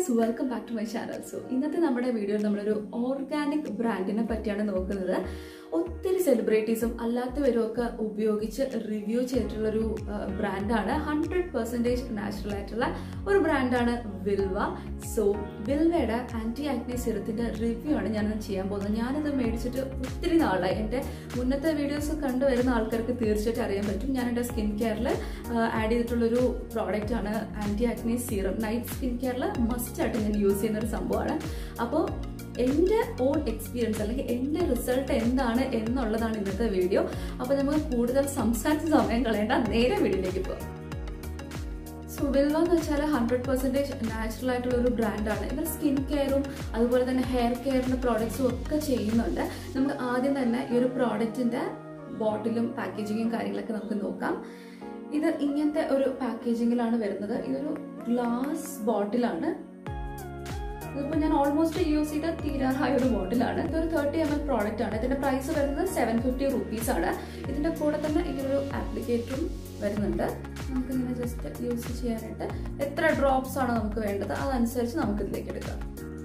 guys welcome back to my channel so ഇന്നത്തെ നമ്മുടെ വീഡിയോയിൽ നമ്മളൊരു ഓർഗാനിക് ബ്രാൻഡിനെ പറ്റിയാണ് നോക്കുന്നത് ഒത്തിരി സെലിബ്രിറ്റീസും അല്ലാത്തവരും ഒക്കെ ഉപയോഗിച്ച് റിവ്യൂ ചെയ്തിട്ടുള്ളൊരു ബ്രാൻഡാണ് ഹൺഡ്രഡ് പെർസെൻറ്റേജ് നാച്ചുറൽ ആയിട്ടുള്ള ഒരു ബ്രാൻഡാണ് വിൽവ സോ വിൽവയുടെ ആൻറ്റി ആക്നി സിറത്തിൻ്റെ റിവ്യൂ ആണ് ഞാനിന്ന് ചെയ്യാൻ പോകുന്നത് ഞാനിത് മേടിച്ചിട്ട് ഒത്തിരി നാളായി എൻ്റെ മുന്നത്തെ വീഡിയോസ് കണ്ടുവരുന്ന ആൾക്കാർക്ക് തീർച്ചയായിട്ടും അറിയാൻ പറ്റും ഞാൻ എൻ്റെ സ്കിൻ കെയറിൽ ആഡ് ചെയ്തിട്ടുള്ളൊരു പ്രോഡക്റ്റ് ആണ് anti acne serum night skin കെയറിൽ മസ്റ്റ് ആയിട്ട് ഞാൻ യൂസ് ചെയ്യുന്ന ഒരു സംഭവമാണ് അപ്പോൾ എൻ്റെ ഓൺ എക്സ്പീരിയൻസ് അല്ലെങ്കിൽ എൻ്റെ റിസൾട്ട് എന്താണ് എന്നുള്ളതാണ് ഇന്നത്തെ വീഡിയോ അപ്പോൾ നമുക്ക് കൂടുതൽ സംസാരിച്ച സമയം കളയേണ്ട നേരെ വീഡിയോയിലേക്ക് പോകാം സോ വിൽവ എന്ന് വെച്ചാൽ ഹൺഡ്രഡ് പെർസെൻറ്റേജ് നാച്ചുറൽ ആയിട്ടുള്ള ഒരു ബ്രാൻഡാണ് ഇവർ സ്കിൻ കെയറും അതുപോലെ തന്നെ ഹെയർ കെയറിൻ്റെ പ്രോഡക്ട്സും ഒക്കെ ചെയ്യുന്നുണ്ട് നമുക്ക് ആദ്യം തന്നെ ഈ ഒരു പ്രോഡക്റ്റിൻ്റെ ബോട്ടിലും പാക്കേജിങ്ങും കാര്യങ്ങളൊക്കെ നമുക്ക് നോക്കാം ഇത് ഇങ്ങനത്തെ ഒരു പാക്കേജിങ്ങിലാണ് വരുന്നത് ഇതൊരു ഗ്ലാസ് ബോട്ടിലാണ് ഇതിപ്പോൾ ഞാൻ ഓൾമോസ്റ്റ് യൂസ് ചെയ്ത തീരാറായ ഒരു ബോട്ടിലാണ് ഇതൊരു തേർട്ടി എം എൽ പ്രോഡക്റ്റ് ആണ് ഇതിന്റെ പ്രൈസ് വരുന്നത് സെവൻ ഫിഫ്റ്റി റുപ്പീസ് ആണ് ഇതിന്റെ കൂടെ തന്നെ ഇങ്ങനൊരു ആപ്ലിക്കേറ്ററും വരുന്നുണ്ട് നമുക്ക് ഇങ്ങനെ ജസ്റ്റ് യൂസ് ചെയ്യാനായിട്ട് എത്ര ഡ്രോപ്സ് ആണ് നമുക്ക് വേണ്ടത് അതനുസരിച്ച് നമുക്ക് ഇതിലേക്ക് എടുക്കാം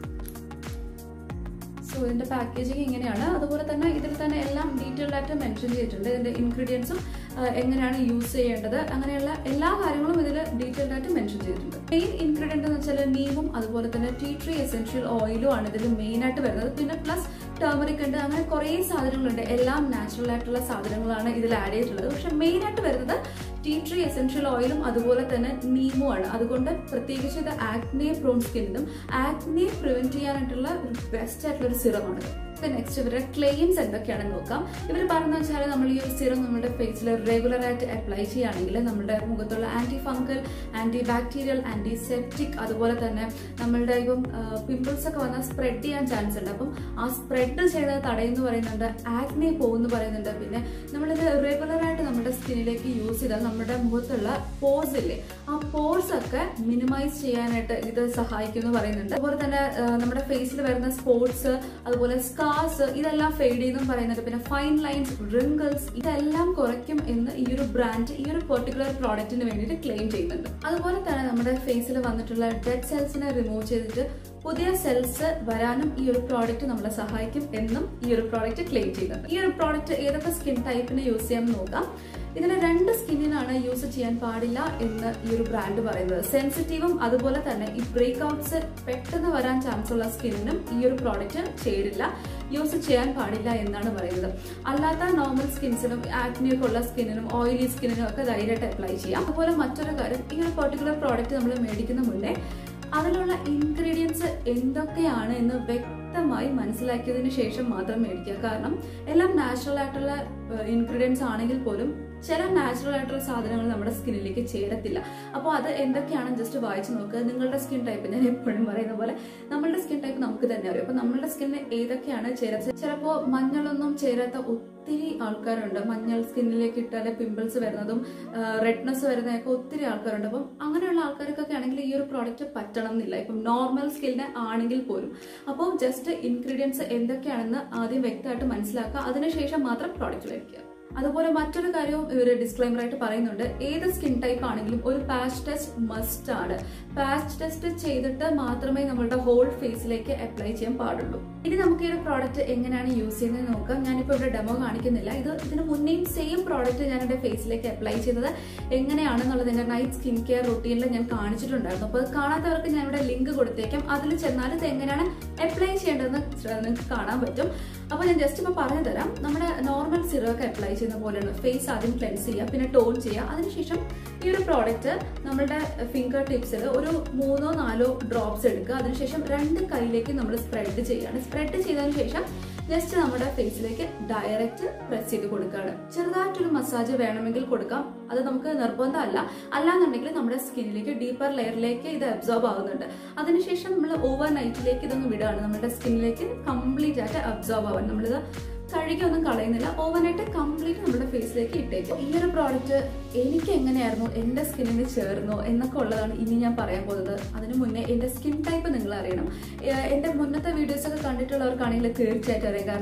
സോ ഇതിന്റെ പാക്കേജിങ് ഇങ്ങനെയാണ് അതുപോലെ തന്നെ ഇതിൽ തന്നെ എല്ലാം ഡീറ്റെയിൽഡ് ആയിട്ട് മെൻഷൻ ചെയ്തിട്ടുണ്ട് ഇതിന്റെ ഇൻഗ്രീഡിയൻസും എങ്ങനെയാണ് യൂസ് ചെയ്യേണ്ടത് അങ്ങനെയുള്ള എല്ലാ കാര്യങ്ങളും ഇതിൽ ഡീറ്റെയിൽഡ് ആയിട്ട് മെൻഷൻ ചെയ്തിട്ടുണ്ട് മെയിൻ ഇൻഗ്രീഡിയന്റ് എന്ന് വെച്ചാൽ നീമും അതുപോലെ തന്നെ ടീ ട്രീ എസെൻഷ്യൽ ഓയിലും ആണ് ഇതിൽ മെയിൻ ആയിട്ട് വരുന്നത് പിന്നെ പ്ലസ് ടേമറിക് ഉണ്ട് അങ്ങനെ കുറേ സാധനങ്ങളുണ്ട് എല്ലാം നാച്ചുറൽ ആയിട്ടുള്ള സാധനങ്ങളാണ് ഇതിൽ ആഡ് ചെയ്തിട്ടുള്ളത് പക്ഷെ മെയിൻ ആയിട്ട് വരുന്നത് ടീ ട്രീ എസെൻഷ്യൽ ഓയിലും അതുപോലെ തന്നെ നീമും ആണ് അതുകൊണ്ട് പ്രത്യേകിച്ച് ഇത് ആക്നെ പ്രോൺ സ്കിന്നിനും ആക്നെ പ്രിവെന്റ് ചെയ്യാനായിട്ടുള്ള ഒരു ബെസ്റ്റ് ആയിട്ടുള്ള ഒരു സിറമാണ് നെക്സ്റ്റ് ഇവരുടെ ക്ലെയിംസ് എന്തൊക്കെയാണെന്ന് നോക്കാം ഇവർ പറഞ്ഞു വെച്ചാൽ നമ്മൾ ഈ ഒരു സിറം നമ്മുടെ ഫേസിൽ റെഗുലർ ആയിട്ട് അപ്ലൈ ചെയ്യുകയാണെങ്കിൽ നമ്മുടെ മുഖത്തുള്ള anti fungal anti bacterial antiseptic അതുപോലെ തന്നെ നമ്മളുടെ ഇപ്പം പിമ്പിൾസ് ഒക്കെ വന്നാൽ സ്പ്രെഡ് ചെയ്യാൻ ചാൻസ് ഉണ്ട് അപ്പം ആ സ്പ്രെഡ് ചെയ്ത് തടയുന്നു പറയുന്നുണ്ട് ആക്നെ പോകുന്നു പറയുന്നുണ്ട് പിന്നെ നമ്മളിത് റെഗുലർ ആയിട്ട് നമ്മുടെ സ്കിന്നിലേക്ക് യൂസ് ചെയ്താൽ നമ്മുടെ മുഖത്തുള്ള പോസ് ഇല്ലേ ആ പോർസ് ഒക്കെ മിനിമൈസ് ചെയ്യാനായിട്ട് ഇത് സഹായിക്കുമെന്ന് പറയുന്നുണ്ട് അതുപോലെ തന്നെ നമ്മുടെ ഫേസിൽ വരുന്ന സ്പോട്സ് അതുപോലെ സ്കാർസ് ഇതെല്ലാം ഫെയ്ഡ് ചെയ്തെന്നും പറയുന്നുണ്ട് പിന്നെ ഫൈൻ ലൈൻസ് റിങ്കിൾസ് ഇതെല്ലാം കുറയ്ക്കും എന്ന് ഈ ഒരു ബ്രാൻഡ് ഈ ഒരു പെർട്ടിക്കുലർ പ്രോഡക്റ്റിന് വേണ്ടിയിട്ട് ക്ലെയിം ചെയ്യുന്നുണ്ട് അതുപോലെ തന്നെ നമ്മുടെ ഫേസിൽ വന്നിട്ടുള്ള ഡെഡ് സെൽസിനെ റിമൂവ് ചെയ്തിട്ട് പുതിയ സെൽസ് വരാനും ഈ ഒരു പ്രോഡക്റ്റ് നമ്മളെ സഹായിക്കും എന്നും ഈ ഒരു പ്രോഡക്റ്റ് ക്ലെയിം ചെയ്യുന്നുണ്ട് ഈ ഒരു പ്രോഡക്റ്റ് ഏതൊക്കെ സ്കിൻ ടൈപ്പിന് യൂസ് ചെയ്യാൻ നോക്കാം ഇതിന് രണ്ട് സ്കിന്നിനാണ് യൂസ് ചെയ്യാൻ പാടില്ല എന്ന് ഈ ഒരു ബ്രാൻഡ് പറയുന്നത് സെൻസിറ്റീവും അതുപോലെ തന്നെ ഈ ബ്രേക്ക് ഔട്ട്സ് പെട്ടെന്ന് വരാൻ ചാൻസ് ഉള്ള സ്കിന്നിനും ഈ ഒരു പ്രോഡക്റ്റ് ചേരില്ല യൂസ് ചെയ്യാൻ പാടില്ല എന്നാണ് പറയുന്നത് അല്ലാത്ത നോർമൽ സ്കിൻസിനും ആക്നിയൊക്കെ ഉള്ള സ്കിന്നിനും ഓയിലി സ്കിന്നിനും ഒക്കെ ധൈര്യമായിട്ട് അപ്ലൈ ചെയ്യാം അതുപോലെ മറ്റൊരു കാര്യം ഈ ഒരു പെർട്ടിക്കുലർ പ്രോഡക്റ്റ് നമ്മൾ മേടിക്കുന്ന മുന്നേ അതിലുള്ള ഇൻഗ്രീഡിയൻസ് എന്തൊക്കെയാണ് എന്ന് വ്യക്തമായി മനസ്സിലാക്കിയതിന് ശേഷം മാത്രം മേടിക്കുക കാരണം എല്ലാം നാച്ചുറൽ ആയിട്ടുള്ള ഇൻഗ്രീഡിയൻസ് ആണെങ്കിൽ പോലും ചില നാച്ചുറൽ ആയിട്ടുള്ള സാധനങ്ങൾ നമ്മുടെ സ്കിന്നിലേക്ക് ചേരത്തില്ല അപ്പോൾ അത് എന്തൊക്കെയാണെന്ന് ജസ്റ്റ് വായിച്ചു നോക്കുക നിങ്ങളുടെ സ്കിൻ ടൈപ്പ് ഞാൻ എപ്പോഴും പറയുന്ന പോലെ നമ്മളുടെ സ്കിൻ ടൈപ്പ് നമുക്ക് തന്നെ അറിയാം അപ്പോൾ നമ്മളുടെ സ്കിന്നിന് ഏതൊക്കെയാണ് ചേരാത്തത് ചിലപ്പോൾ മഞ്ഞളൊന്നും ചേരാത്ത ഒത്തിരി ആൾക്കാരുണ്ട് മഞ്ഞൾ സ്കിന്നിലേക്ക് ഇട്ടാൽ പിമ്പിൾസ് വരുന്നതും റെഡ്നെസ് വരുന്നതൊക്കെ ഒത്തിരി ആൾക്കാരുണ്ട് അപ്പം അങ്ങനെയുള്ള ആൾക്കാർക്കൊക്കെ ആണെങ്കിൽ ഈ ഒരു പ്രോഡക്റ്റ് പറ്റണം എന്നില്ല ഇപ്പം നോർമൽ സ്കിന്നിന് ആണെങ്കിൽ പോലും അപ്പോൾ ജസ്റ്റ് ഇൻഗ്രീഡിയൻസ് എന്തൊക്കെയാണെന്ന് ആദ്യം വ്യക്തമായിട്ട് മനസ്സിലാക്കുക അതിനുശേഷം മാത്രം പ്രോഡക്റ്റ് മേടിക്കുക അതുപോലെ മറ്റൊരു കാര്യവും ഇവർ ഡിസ്ക്ലൈമർ ആയിട്ട് പറയുന്നുണ്ട് ഏത് സ്കിൻ ടൈപ്പ് ആണെങ്കിലും ഒരു പാച്ച് ടെസ്റ്റ് മസ്റ്റ് ആണ് പാച്ച് ടെസ്റ്റ് ചെയ്തിട്ട് മാത്രമേ നമ്മളുടെ ഹോൾ ഫേസിലേക്ക് അപ്ലൈ ചെയ്യാൻ പാടുള്ളൂ ഇനി നമുക്ക് ഈ ഒരു പ്രോഡക്റ്റ് എങ്ങനെയാണ് യൂസ് ചെയ്യുന്നത് നോക്കാം ഞാനിപ്പോൾ ഇവിടെ ഡെമോ കാണിക്കുന്നില്ല ഇത് ഇതിന് മുന്നേയും സെയിം പ്രോഡക്റ്റ് ഞാൻ എൻ്റെ ഫേസിലേക്ക് അപ്ലൈ ചെയ്യുന്നത് എങ്ങനെയാണെന്നുള്ളത് എൻ്റെ നൈറ്റ് സ്കിൻ കെയർ റൊട്ടീനിൽ ഞാൻ കാണിച്ചിട്ടുണ്ടായിരുന്നു അപ്പോൾ അത് കാണാത്തവർക്ക് ഞാൻ ഇവിടെ ലിങ്ക് കൊടുത്തേക്കാം അതിൽ ചെന്നാൽ ഇത് എങ്ങനെയാണ് അപ്ലൈ ചെയ്യേണ്ടതെന്ന് നിങ്ങൾക്ക് കാണാൻ പറ്റും അപ്പോൾ ഞാൻ ജസ്റ്റ് ഇപ്പോൾ പറഞ്ഞു തരാം നമ്മുടെ നോർമൽ സിറൊക്കെ അപ്ലൈ ചെയ്യുന്ന പോലെയാണ് ഫേസ് ആദ്യം ക്ലെൻസ് ചെയ്യുക പിന്നെ ടോൺ ചെയ്യുക അതിനുശേഷം ഈ ഒരു പ്രോഡക്റ്റ് നമ്മുടെ ഫിംഗർ ടിപ്സിൽ ഒരു മൂന്നോ നാലോ ഡ്രോപ്സ് എടുക്കുക അതിനുശേഷം രണ്ട് കൈയിലേക്ക് നമ്മൾ സ്പ്രെഡ് ചെയ്യുകയാണ് സ്പ്രെഡ് ചെയ്തതിന് ശേഷം ജസ്റ്റ് നമ്മുടെ ഫേസിലേക്ക് ഡയറക്റ്റ് പ്രസ് ചെയ്ത് കൊടുക്കുകയാണ് ചെറുതായിട്ടൊരു മസാജ് വേണമെങ്കിൽ കൊടുക്കാം അത് നമുക്ക് നിർബന്ധമല്ല അല്ലാന്നുണ്ടെങ്കിൽ നമ്മുടെ സ്കിന്നിലേക്ക് ഡീപ്പർ ലെയറിലേക്ക് ഇത് അബ്സോർബ് ആവുന്നുണ്ട് അതിനുശേഷം നമ്മൾ ഓവർ നൈറ്റിലേക്ക് ഇതൊന്ന് വിടുകയാണ് നമ്മുടെ സ്കിന്നിലേക്ക് കംപ്ലീറ്റ് ആയിട്ട് അബ്സോർബ് ആവാൻ നമ്മളിത് കഴുകിയൊന്നും കളയുന്നില്ല ഓവനായിട്ട് കംപ്ലീറ്റ് നമ്മുടെ ഫേസിലേക്ക് ഇട്ടേക്കും ഈ ഒരു പ്രോഡക്റ്റ് എനിക്ക് എങ്ങനെയായിരുന്നു എൻ്റെ സ്കിന്നിന് ചേർന്നു എന്നൊക്കെ ഉള്ളതാണ് ഇനി ഞാൻ പറയാൻ പോകുന്നത് അതിനു മുന്നേ എൻ്റെ സ്കിൻ ടൈപ്പ് നിങ്ങൾ അറിയണം ഏഹ് എൻ്റെ മുന്നത്തെ വീഡിയോസ് ഒക്കെ കണ്ടിട്ടുള്ളവർക്കാണെങ്കിൽ തീർച്ചയായിട്ടും അറിയാം കാരണം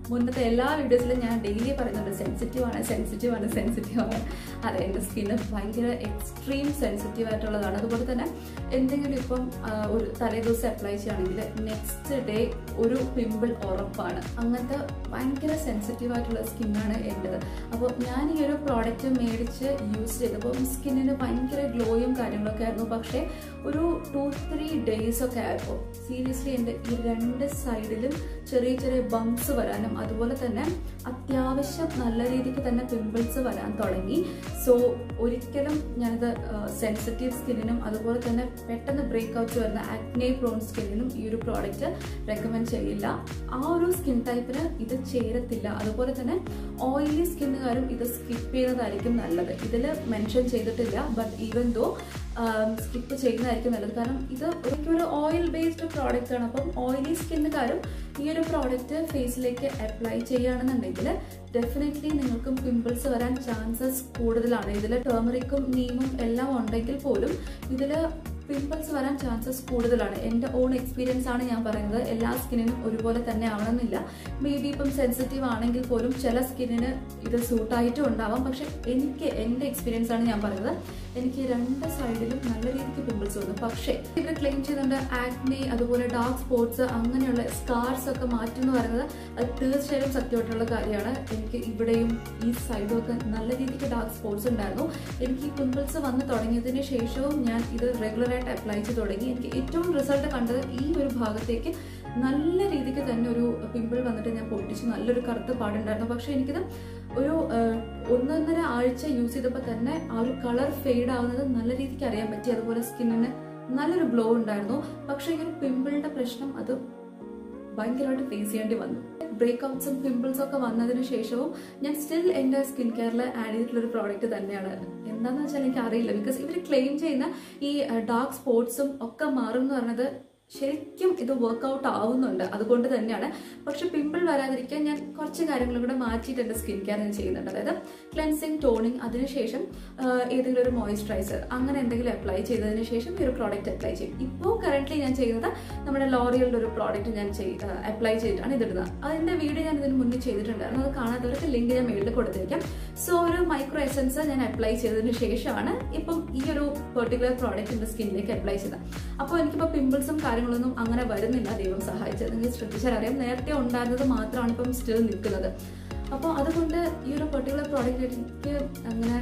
മുന്നത്തെ എല്ലാ വീഡിയോസിലും ഞാൻ ഡെയിലി പറയുന്നുണ്ട് സെൻസിറ്റീവ് ആണ് സെൻസിറ്റീവ് ആണ് സെൻസിറ്റീവ് ആണ് അതെ എൻ്റെ സ്കിന്ന് ഭയങ്കര എക്സ്ട്രീം സെൻസിറ്റീവ് ആയിട്ടുള്ളതാണ് അതുപോലെ തന്നെ എന്തെങ്കിലും ഇപ്പം ആ, ഒരു തലേദിവസം അപ്ലൈ ചെയ്യുകയാണെങ്കിൽ നെക്സ്റ്റ് ഡേ ഒരു പിമ്പിൾ ഉറപ്പാണ് അങ്ങനത്തെ ഭയങ്കര സെൻസിറ്റീവ് ആയിട്ടുള്ള സ്കിന്നാണ് എൻ്റെത് അപ്പോൾ ഞാൻ ഈ ഒരു പ്രോഡക്റ്റ് മേടിച്ച് യൂസ് ചെയ്തപ്പോൾ സ്കിന്നിന് ഭയങ്കര ഗ്ലോയും കാര്യങ്ങളൊക്കെ ആയിരുന്നു പക്ഷേ ഒരു ടു ത്രീ ഡേയ്സ് ഒക്കെ ആയപ്പോൾ സീരിയസ്ലി എൻ്റെ ഈ രണ്ട് സൈഡിലും ചെറിയ ചെറിയ ബംസ് വരാനും അതുപോലെ തന്നെ അത്യാവശ്യം നല്ല രീതിക്ക് തന്നെ പിമ്പിൾസ് വരാൻ തുടങ്ങി സോ ഒരിക്കലും ഞാനിത് സെൻസിറ്റീവ് സ്കിന്നിനും അതുപോലെ തന്നെ പെട്ടെന്ന് ബ്രേക്ക് ഔട്ട് വരുന്ന ആക്നെ പ്രോൺ സ്കിന്നിനും ഈ ഒരു പ്രോഡക്റ്റ് റെക്കമെൻഡ് ചെയ്യില്ല ആ ഒരു സ്കിൻ ടൈപ്പിന് ഇത് ചേരത്തില്ല അതുപോലെ തന്നെ ഓയിലി സ്കിന്നുകാരും ഇത് സ്കിപ്പ് ചെയ്യുന്നതായിരിക്കും നല്ലത് ഇതിൽ മെൻഷൻ ചെയ്തിട്ടില്ല ബട്ട് ഈവൻ ദോ സ്കിപ്പ് ചെയ്യുന്നതായിരിക്കും നല്ലത് കാരണം ഇത് ഒരിക്കലും ഒരു ഓയിൽ ബേസ്ഡ് പ്രോഡക്റ്റ് ആണ് അപ്പം ഓയിലി സ്കിന്നുകാരും ഈ ഒരു പ്രോഡക്റ്റ് ഫേസിലേക്ക് അപ്ലൈ ചെയ്യുകയാണെന്നുണ്ടെങ്കിൽ ഡെഫിനറ്റ്ലി നിങ്ങൾക്കും പിമ്പിൾസ് വരാൻ ചാൻസസ് കൂടുതലാണ് ഇതിൽ ടേമറിക്കും നീമും എല്ലാം ഉണ്ടെങ്കിൽ പോലും ഇതിൽ പിമ്പിൾസ് വരാൻ ചാൻസസ് കൂടുതലാണ് എൻ്റെ ഓൺ എക്സ്പീരിയൻസ് ആണ് ഞാൻ പറയുന്നത് എല്ലാ സ്കിന്നിനും ഒരുപോലെ തന്നെ ആവണമെന്നില്ല മേ ബി ഇപ്പം സെൻസിറ്റീവ് ആണെങ്കിൽ പോലും ചില സ്കിന്നിന് ഇത് സൂട്ടായിട്ടും ഉണ്ടാവാം പക്ഷെ എനിക്ക് എൻ്റെ എക്സ്പീരിയൻസ് ആണ് ഞാൻ പറയുന്നത് എനിക്ക് രണ്ട് സൈഡിലും നല്ല രീതിക്ക് പിമ്പിൾസ് വന്നു പക്ഷേ ഇവർ ക്ലെയിം ചെയ്യുന്നുണ്ട് ആക്നെ അതുപോലെ ഡാർക്ക് സ്പോട്സ് അങ്ങനെയുള്ള സ്കാർസ് ഒക്കെ മാറ്റും എന്ന് പറയുന്നത് അത് തീർച്ചയായും സത്യമായിട്ടുള്ള കാര്യമാണ് എനിക്ക് ഇവിടെയും ഈ സൈഡും ഒക്കെ നല്ല രീതിക്ക് ഡാർക്ക് സ്പോട്സ് ഉണ്ടായിരുന്നു എനിക്ക് ഈ പിമ്പിൾസ് വന്ന് തുടങ്ങിയതിന് ശേഷവും ഞാൻ ഇത് റെഗുലറായിട്ട് അപ്ലൈ ചെയ്ത് തുടങ്ങി എനിക്ക് ഏറ്റവും റിസൾട്ട് കണ്ടത് ഈ ഒരു ഭാഗത്തേക്ക് നല്ല രീതിക്ക് തന്നെ ഒരു പിമ്പിൾ വന്നിട്ട് ഞാൻ പൊട്ടിച്ചു നല്ലൊരു കറുത്ത പാടുണ്ടായിരുന്നു പക്ഷെ എനിക്കിത് ഒരു ആഹ്, ഒന്നൊന്നര ആഴ്ച യൂസ് ചെയ്തപ്പോൾ തന്നെ ആ ഒരു കളർ ഫെയ്ഡ് ആവുന്നത് നല്ല രീതിക്ക് അറിയാൻ പറ്റി അതുപോലെ സ്കിന്നിന് നല്ലൊരു ഗ്ലോ ഉണ്ടായിരുന്നു പക്ഷെ ഈ ഒരു പിമ്പിളിന്റെ പ്രശ്നം അത് ഭയങ്കരമായിട്ട് ഫേസ് ചെയ്യേണ്ടി വന്നു ബ്രേക്ക് ഔട്ട്സും പിമ്പിൾസും ഒക്കെ വന്നതിന് ശേഷവും ഞാൻ സ്റ്റിൽ എൻ്റെ സ്കിൻ കെയറിൽ ആഡ് ചെയ്തിട്ടുള്ള ഒരു പ്രോഡക്റ്റ് തന്നെയാണ് എന്താണെന്ന് വെച്ചാൽ എനിക്ക് അറിയില്ല ബിക്കോസ് ഇവർ ക്ലെയിം ചെയ്യുന്ന ഈ ഡാർക്ക് സ്പോട്ട്സും ഒക്കെ മാറും എന്ന് പറയുന്നത് ശരിക്കും ഇത് വർക്കൗട്ട് ആവുന്നുണ്ട് അതുകൊണ്ട് തന്നെയാണ് പക്ഷെ പിമ്പിൾ വരാതിരിക്കാൻ ഞാൻ കുറച്ച് കാര്യങ്ങളും കൂടെ മാറ്റിയിട്ട് എൻ്റെ സ്കിൻ കെയർ ഞാൻ ചെയ്യുന്നുണ്ട് അതായത് ക്ലെൻസിങ് ടോണിങ് അതിനുശേഷം ആഹ്, ഏതെങ്കിലും ഒരു മോയ്സ്ചറൈസർ അങ്ങനെ എന്തെങ്കിലും അപ്ലൈ ചെയ്തതിന് ശേഷം ഈ ഒരു പ്രോഡക്റ്റ് അപ്ലൈ ചെയ്യും ഇപ്പോൾ കറന്റ് ഞാൻ ചെയ്യുന്നത് നമ്മുടെ ലോറിയലിൻ്റെ ഒരു പ്രോഡക്റ്റ് ഞാൻ അപ്ലൈ ചെയ്തിട്ടാണ് ഇതിടുന്നത് അതിൻ്റെ വീഡിയോ ഞാൻ ഇതിന് മുന്നേ ചെയ്തിട്ടുണ്ടായിരുന്നു അത് കാണാത്തവർക്ക് ലിങ്ക് ഞാൻ മേളിൽ കൊടുത്തിരിക്കാം സോ ഒരു മൈക്രോ എസൻസ് ഞാൻ അപ്ലൈ ചെയ്തതിന് ശേഷമാണ് ഇപ്പം ഈ ഒരു പെർട്ടിക്കുലർ പ്രോഡക്റ്റ് എൻ്റെ സ്കിന്നിലേക്ക് അപ്ലൈ ചെയ്തത് അപ്പോൾ എനിക്കിപ്പോൾ പിമ്പിൾസും കാര്യങ്ങളൊന്നും അങ്ങനെ വരുന്നില്ല ദൈവം സഹായിച്ചത് നിങ്ങൾ ശ്രദ്ധിച്ചാൽ അറിയാം നേരത്തെ ഉണ്ടായിരുന്നത് മാത്രമാണ് ഇപ്പം സ്റ്റിൽ നിൽക്കുന്നത് അപ്പോൾ അതുകൊണ്ട് ഈ ഒരു പെർട്ടിക്കുലർ പ്രോഡക്റ്റ് എനിക്ക് അങ്ങനെ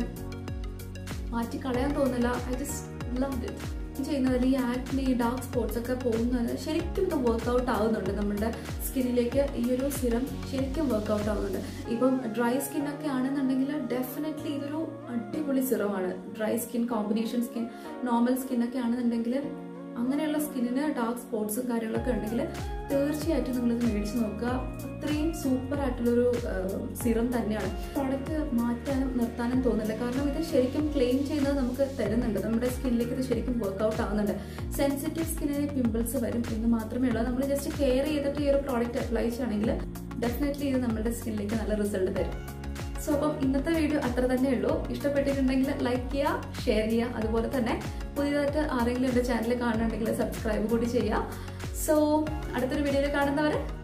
മാറ്റി കളയാൻ തോന്നില്ല ഐ ജസ്റ്റ് ലവ് ഇറ്റ് ചെയ്യുന്നതിൽ ഈ ആക്നെ ഡാർക്ക് സ്പോട്ട്സ് ഒക്കെ പോകുന്നത് ശരിക്കും ഇത് വർക്കൗട്ട് ആവുന്നുണ്ട് നമ്മുടെ സ്കിന്നിലേക്ക് ഈ ഒരു സിറം ശരിക്കും വർക്കൗട്ട് ആവുന്നുണ്ട് ഇപ്പം ഡ്രൈ സ്കിൻ ഒക്കെ ആണെന്നുണ്ടെങ്കിൽ ഡെഫിനറ്റ്ലി ഇതൊരു അടിപൊളി സിറമാണ് dry skin combination skin normal skin ഒക്കെ ആണെന്നുണ്ടെങ്കിൽ അങ്ങനെയുള്ള സ്കിന്നിന് ഡാർക്ക് സ്പോട്ട്സും കാര്യങ്ങളൊക്കെ ഉണ്ടെങ്കിൽ തീർച്ചയായിട്ടും നിങ്ങളിത് മേടിച്ച് നോക്കുക അത്രയും സൂപ്പർ ആയിട്ടുള്ളൊരു സിറം തന്നെയാണ് പ്രോഡക്റ്റ് മാറ്റാനും നിർത്താനും തോന്നില്ല കാരണം ഇത് ശരിക്കും ക്ലെയിം ചെയ്യുന്നത് നമുക്ക് തരുന്നുണ്ട് നമ്മുടെ സ്കിന്നിലേക്ക് ഇത് ശരിക്കും വർക്കൗട്ട് ആവുന്നുണ്ട് സെൻസിറ്റീവ് സ്കിന്നിന് പിമ്പിൾസ് വരും എന്ന് മാത്രമേ ഉള്ളൂ നമ്മൾ ജസ്റ്റ് കെയർ ചെയ്തിട്ട് ഈ ഒരു പ്രോഡക്റ്റ് അപ്ലൈ ചെയ്യുകയാണെങ്കിൽ ഡെഫിനറ്റ്ലി ഇത് നമ്മുടെ സ്കിന്നിലേക്ക് നല്ല റിസൾട്ട് തരും സോ അപ്പം ഇന്നത്തെ വീഡിയോ അത്ര തന്നെ ഉള്ളൂ ഇഷ്ടപ്പെട്ടിട്ടുണ്ടെങ്കിൽ ലൈക്ക് ചെയ്യുക ഷെയർ ചെയ്യുക അതുപോലെ തന്നെ പുതിയതായിട്ട് ആരെങ്കിലും എൻ്റെ ചാനൽ കാണുന്നുണ്ടെങ്കിൽ സബ്സ്ക്രൈബ് കൂടി ചെയ്യുക സോ അടുത്തൊരു വീഡിയോയിൽ കാണുന്നവരെ